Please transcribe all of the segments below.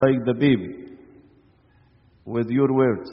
like the baby with your words.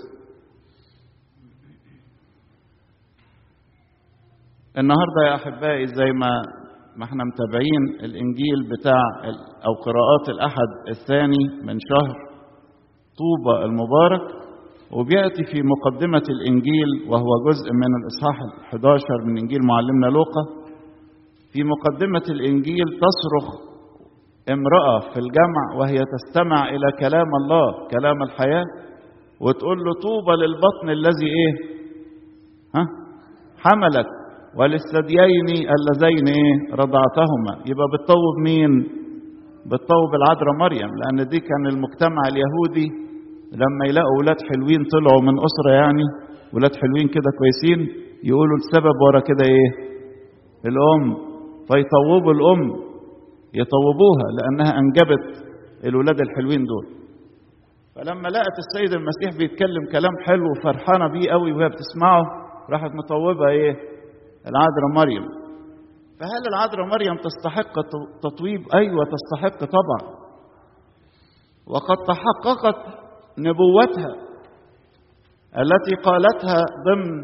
النهارده يا احبائي زي ما ما احنا متابعين الانجيل بتاع او قراءات الاحد الثاني من شهر طوبى المبارك وبياتي في مقدمه الانجيل وهو جزء من الاصحاح ال11 من انجيل معلمنا لوقا في مقدمه الانجيل تصرخ امراه في الجمع وهي تستمع الى كلام الله كلام الحياه وتقول له طوبى للبطن الذي ايه ها حملك وللثديين اللذين ايه رضعتهما يبقى بتطوب مين بتطوب العذراء مريم لان دي كان المجتمع اليهودي لما يلاقوا ولاد حلوين طلعوا من اسره يعني ولاد حلوين كده كويسين يقولوا السبب ورا كده ايه الام فيطوبوا الام يطوبوها لانها انجبت الولاد الحلوين دول فلما لقت السيد المسيح بيتكلم كلام حلو وفرحانه بيه قوي وهي بتسمعه راحت مطوبه ايه العذراء مريم فهل العذراء مريم تستحق التطويب ايوه تستحق طبعا وقد تحققت نبوتها التي قالتها ضمن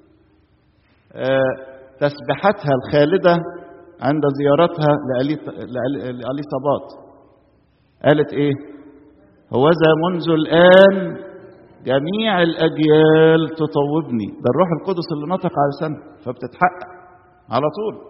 تسبحتها الخالده عند زيارتها لأليصابات قالت ايه هوذا منذ الآن جميع الأجيال تطوبني ده الروح القدس اللي نطق على لسانها فبتتحقق على طول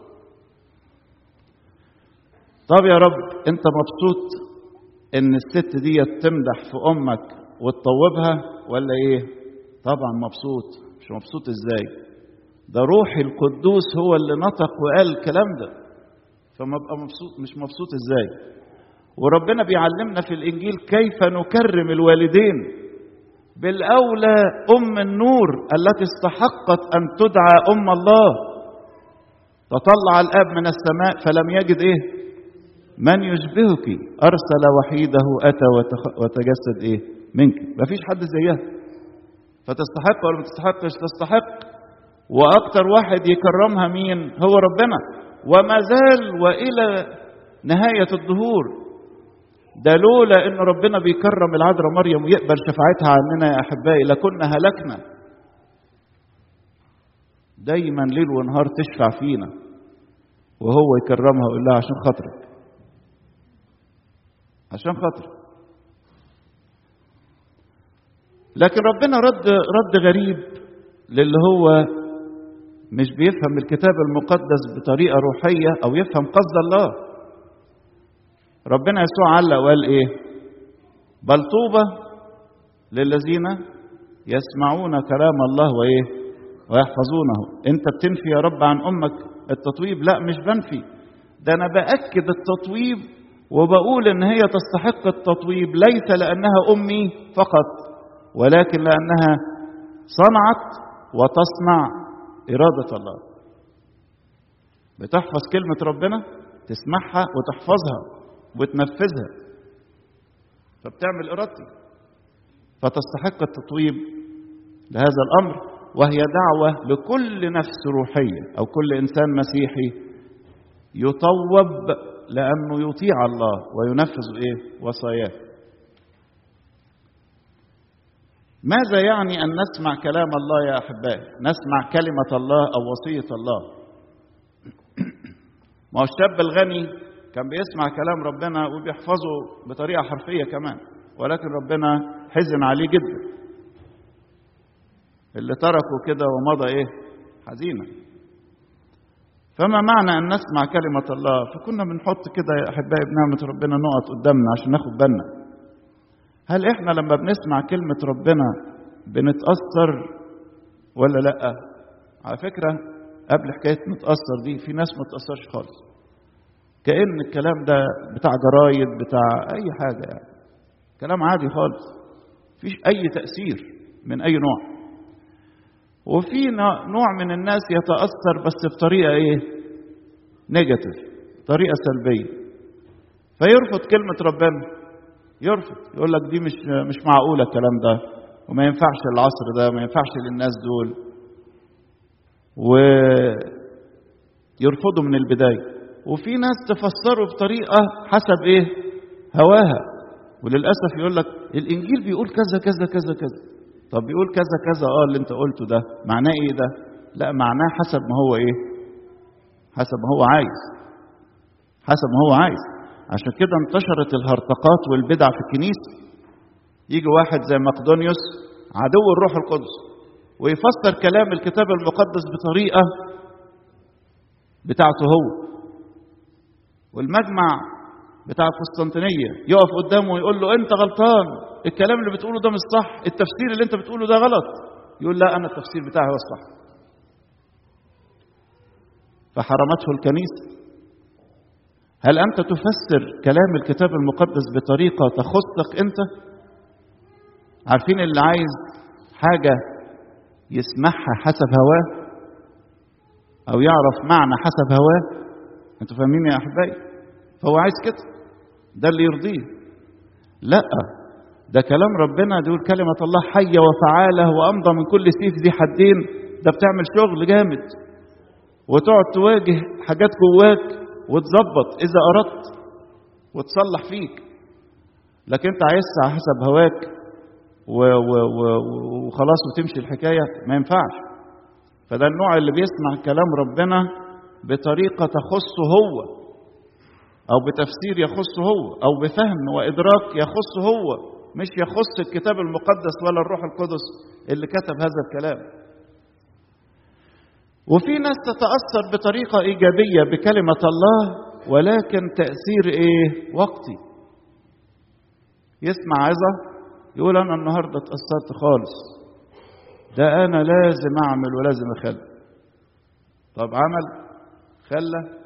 طب يا رب انت مبسوط ان الست دي تمدح في امك وتطوبها ولا ايه طبعا مبسوط مش مبسوط ازاي ده روحي القدوس هو اللي نطق وقال الكلام ده فما ابقى مبسوط مش مبسوط ازاي وربنا بيعلمنا في الانجيل كيف نكرم الوالدين بالاولى ام النور التي استحقت ان تدعى ام الله تطلع الاب من السماء فلم يجد ايه من يشبهك ارسل وحيده اتى وتجسد ايه منك مفيش حد زيها فتستحق ولا ما تستحقش تستحق واكتر واحد يكرمها مين هو ربنا وما زال والى نهايه الدهور ده لولا ان ربنا بيكرم العذراء مريم ويقبل شفاعتها عننا يا احبائي لكنا هلكنا دايما ليل ونهار تشفع فينا وهو يكرمها ويقول لها عشان خاطرك عشان خاطرك لكن ربنا رد رد غريب للي هو مش بيفهم الكتاب المقدس بطريقه روحيه او يفهم قصد الله ربنا يسوع علق وقال ايه بل طوبى للذين يسمعون كلام الله وايه ويحفظونه انت بتنفي يا رب عن امك التطويب لا مش بنفي ده انا باكد التطويب وبقول ان هي تستحق التطويب ليس لانها امي فقط ولكن لانها صنعت وتصنع اراده الله بتحفظ كلمه ربنا تسمعها وتحفظها وتنفذها فبتعمل ارادتي فتستحق التطويب لهذا الامر وهي دعوه لكل نفس روحيه او كل انسان مسيحي يطوب لانه يطيع الله وينفذ ايه وصاياه ماذا يعني ان نسمع كلام الله يا احبائي نسمع كلمه الله او وصيه الله ما هو الشاب الغني كان بيسمع كلام ربنا وبيحفظه بطريقه حرفيه كمان ولكن ربنا حزن عليه جدا اللي تركه كده ومضى ايه حزينا فما معنى ان نسمع كلمه الله فكنا بنحط كده يا احبائي بنعمه ربنا نقط قدامنا عشان ناخد بالنا هل احنا لما بنسمع كلمه ربنا بنتاثر ولا لا على فكره قبل حكايه نتاثر دي في ناس ما تاثرش خالص كأن الكلام ده بتاع جرايد بتاع أي حاجة يعني كلام عادي خالص مفيش أي تأثير من أي نوع وفي نوع من الناس يتأثر بس بطريقة إيه نيجاتيف طريقة سلبية فيرفض كلمة ربنا يرفض يقول لك دي مش مش معقولة الكلام ده وما ينفعش العصر ده ما ينفعش للناس دول ويرفضوا من البدايه وفي ناس تفسره بطريقة حسب إيه؟ هواها وللاسف يقول لك الانجيل بيقول كذا كذا كذا كذا طب بيقول كذا كذا اه اللي انت قلته ده معناه ايه ده لا معناه حسب ما هو ايه حسب ما هو عايز حسب ما هو عايز عشان كده انتشرت الهرطقات والبدع في الكنيسه يجي واحد زي مقدونيوس عدو الروح القدس ويفسر كلام الكتاب المقدس بطريقه بتاعته هو والمجمع بتاع القسطنطينيه يقف قدامه ويقول له انت غلطان الكلام اللي بتقوله ده مش صح التفسير اللي انت بتقوله ده غلط يقول لا انا التفسير بتاعي هو الصح فحرمته الكنيسه هل انت تفسر كلام الكتاب المقدس بطريقه تخصك انت عارفين اللي عايز حاجه يسمعها حسب هواه او يعرف معنى حسب هواه انتوا فاهمين يا احبائي فهو عايز كده ده اللي يرضيه لا ده كلام ربنا دول كلمة الله حية وفعالة وأمضى من كل سيف ذي حدين ده بتعمل شغل جامد وتقعد تواجه حاجات جواك وتظبط إذا أردت وتصلح فيك لكن أنت عايزها على حسب هواك و و و وخلاص وتمشي الحكاية ما ينفعش فده النوع اللي بيسمع كلام ربنا بطريقة تخصه هو أو بتفسير يخصه هو أو بفهم وإدراك يخصه هو مش يخص الكتاب المقدس ولا الروح القدس اللي كتب هذا الكلام وفي ناس تتأثر بطريقة إيجابية بكلمة الله ولكن تأثير إيه؟ وقتي يسمع عظة يقول أنا النهاردة اتأثرت خالص ده أنا لازم أعمل ولازم أخلي طب عمل خلى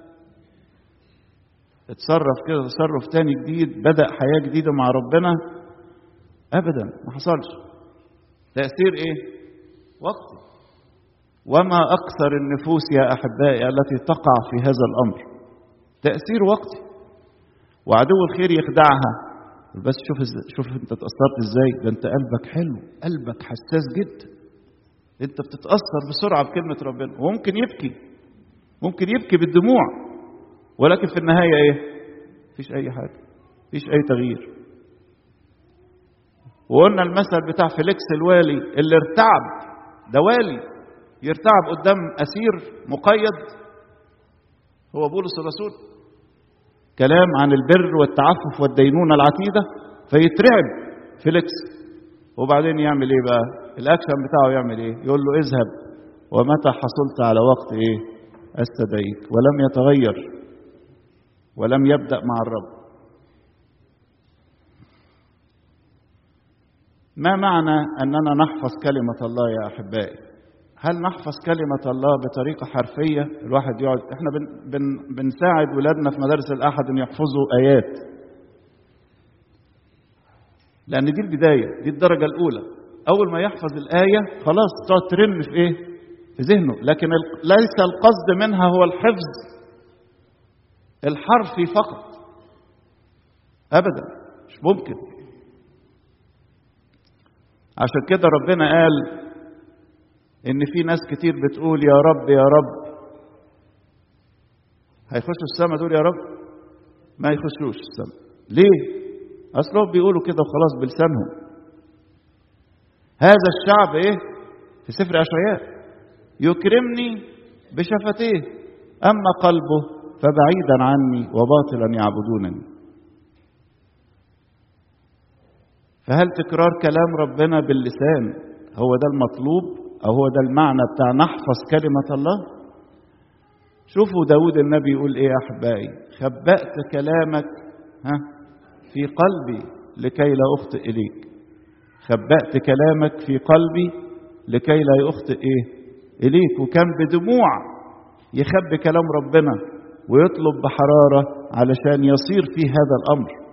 اتصرف كده تصرف تاني جديد بدأ حياة جديدة مع ربنا أبدا ما حصلش تأثير إيه؟ وقتي وما أكثر النفوس يا أحبائي التي تقع في هذا الأمر تأثير وقتي وعدو الخير يخدعها بس شوف شوف انت اتأثرت ازاي ده انت قلبك حلو قلبك حساس جدا انت بتتأثر بسرعة بكلمة ربنا وممكن يبكي ممكن يبكي بالدموع ولكن في النهاية ايه مفيش اي حاجة مفيش اي تغيير وقلنا المثل بتاع فيليكس الوالي اللي ارتعب ده والي يرتعب قدام اسير مقيد هو بولس الرسول كلام عن البر والتعفف والدينونة العتيدة فيترعب فيليكس وبعدين يعمل ايه بقى الاكشن بتاعه يعمل ايه يقول له اذهب ومتى حصلت على وقت ايه استدعيك ولم يتغير ولم يبدأ مع الرب ما معنى أننا نحفظ كلمة الله يا أحبائي هل نحفظ كلمة الله بطريقة حرفية الواحد يقعد احنا بن بن بنساعد ولادنا في مدارس الأحد أن يحفظوا آيات لأن دي البداية دي الدرجة الأولى أول ما يحفظ الآية خلاص تقعد ترن في إيه في ذهنه لكن ليس القصد منها هو الحفظ الحرفي فقط أبدا مش ممكن عشان كده ربنا قال ان في ناس كتير بتقول يا رب يا رب هيخشوا السماء دول يا رب ما يخشوش السماء ليه اصلهم بيقولوا كده وخلاص بلسانهم هذا الشعب ايه في سفر اشعياء يكرمني بشفتيه اما قلبه فبعيدا عني وباطلا يعبدونني فهل تكرار كلام ربنا باللسان هو ده المطلوب أو هو ده المعنى بتاع نحفظ كلمة الله شوفوا داود النبي يقول إيه يا أحبائي خبأت كلامك ها في قلبي لكي لا أخطئ إليك خبأت كلامك في قلبي لكي لا يخطئ إيه إليك وكان بدموع يخبي كلام ربنا ويطلب بحرارة علشان يصير فيه هذا الأمر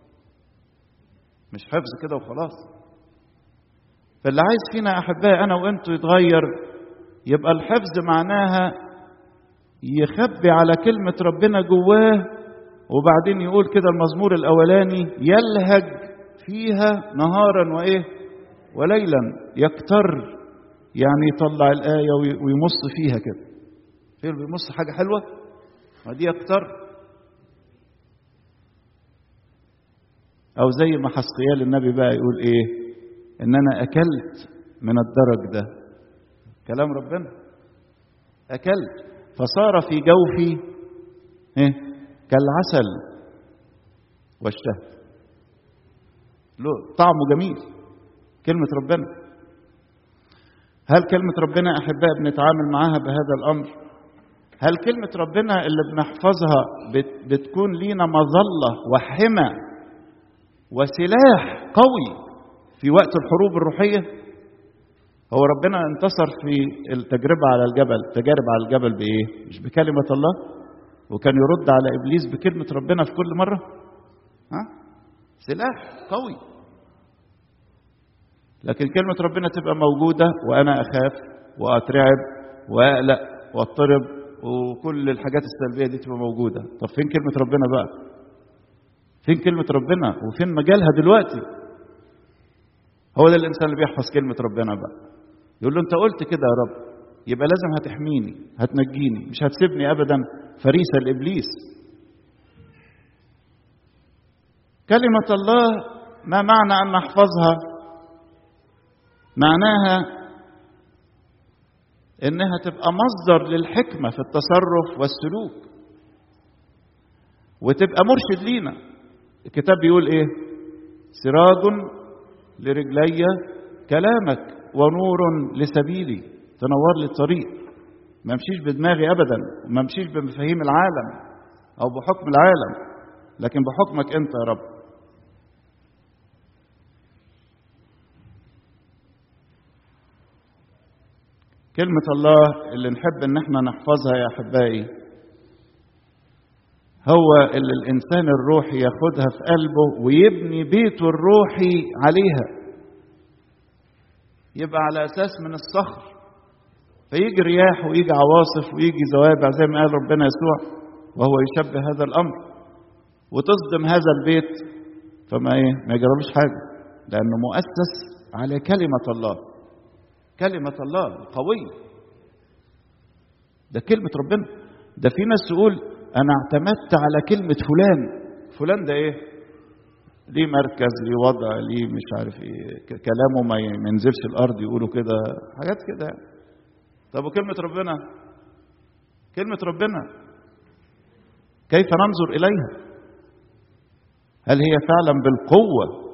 مش حفظ كده وخلاص فاللي عايز فينا احبائي انا وانتوا يتغير يبقى الحفظ معناها يخبي على كلمة ربنا جواه وبعدين يقول كده المزمور الأولاني يلهج فيها نهارا وإيه وليلا يكتر يعني يطلع الآية ويمص فيها كده فين بيمص حاجة حلوة ما دي يكتر او زي ما حسقيال النبي بقى يقول ايه ان انا اكلت من الدرج ده كلام ربنا اكلت فصار في جوفي إيه؟ كالعسل واشتهت له طعمه جميل كلمة ربنا هل كلمة ربنا أحباء بنتعامل معاها بهذا الأمر هل كلمة ربنا اللي بنحفظها بت بتكون لينا مظلة وحمى وسلاح قوي في وقت الحروب الروحية هو ربنا انتصر في التجربة على الجبل تجارب على الجبل بإيه مش بكلمة الله وكان يرد على إبليس بكلمة ربنا في كل مرة ها سلاح قوي لكن كلمة ربنا تبقى موجودة وأنا أخاف وأترعب وأقلق وأضطرب وكل الحاجات السلبية دي تبقى موجودة طب فين كلمة ربنا بقى فين كلمة ربنا وفين مجالها دلوقتي هو ده الإنسان اللي بيحفظ كلمة ربنا بقى يقول له أنت قلت كده يا رب يبقى لازم هتحميني هتنجيني مش هتسيبني أبدا فريسة لإبليس كلمة الله ما معنى أن نحفظها معناها انها تبقى مصدر للحكمه في التصرف والسلوك وتبقى مرشد لينا الكتاب بيقول ايه سراج لرجلي كلامك ونور لسبيلي تنور لي الطريق ما امشيش بدماغي ابدا ما امشيش بمفاهيم العالم او بحكم العالم لكن بحكمك انت يا رب كلمة الله اللي نحب ان احنا نحفظها يا احبائي هو اللي الانسان الروحي ياخدها في قلبه ويبني بيته الروحي عليها يبقى على اساس من الصخر فيجي رياح ويجي عواصف ويجي زوابع زي ما قال ربنا يسوع وهو يشبه هذا الامر وتصدم هذا البيت فما ايه ما يجرالوش حاجه لانه مؤسس على كلمه الله كلمة الله القوية ده كلمة ربنا ده في ناس تقول أنا اعتمدت على كلمة فلان فلان ده إيه؟ ليه مركز ليه وضع ليه مش عارف إيه كلامه ما ينزلش الأرض يقولوا كده حاجات كده طب وكلمة ربنا كلمة ربنا كيف ننظر إليها هل هي فعلا بالقوة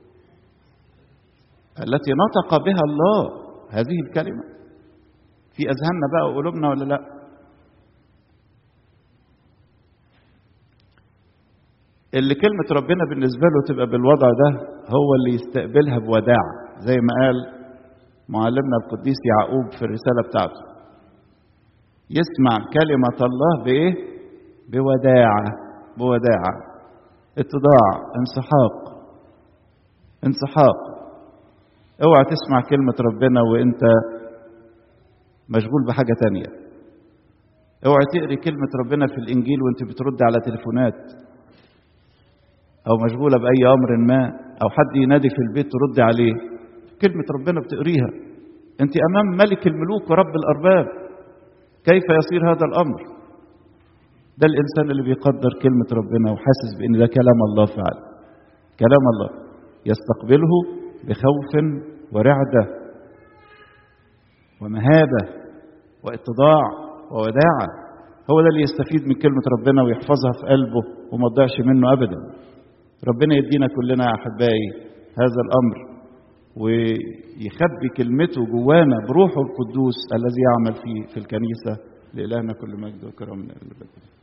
التي نطق بها الله هذه الكلمة في أذهاننا بقى وقلوبنا ولا لا اللي كلمة ربنا بالنسبة له تبقى بالوضع ده هو اللي يستقبلها بوداع زي ما قال معلمنا القديس يعقوب في الرسالة بتاعته يسمع كلمة الله بإيه؟ بوداعة بوداعة اتضاع انسحاق انسحاق اوعى تسمع كلمة ربنا وانت مشغول بحاجة تانية اوعى تقري كلمة ربنا في الانجيل وانت بترد على تليفونات او مشغولة باي امر ما او حد ينادي في البيت ترد عليه كلمة ربنا بتقريها انت امام ملك الملوك ورب الارباب كيف يصير هذا الامر ده الانسان اللي بيقدر كلمة ربنا وحاسس بان ده كلام الله فعلا كلام الله يستقبله بخوف ورعدة ومهابة واتضاع ووداعة هو ده اللي يستفيد من كلمة ربنا ويحفظها في قلبه وما تضيعش منه أبدا ربنا يدينا كلنا يا أحبائي هذا الأمر ويخبي كلمته جوانا بروحه القدوس الذي يعمل فيه في الكنيسة لإلهنا كل مجد وكرم من الأبد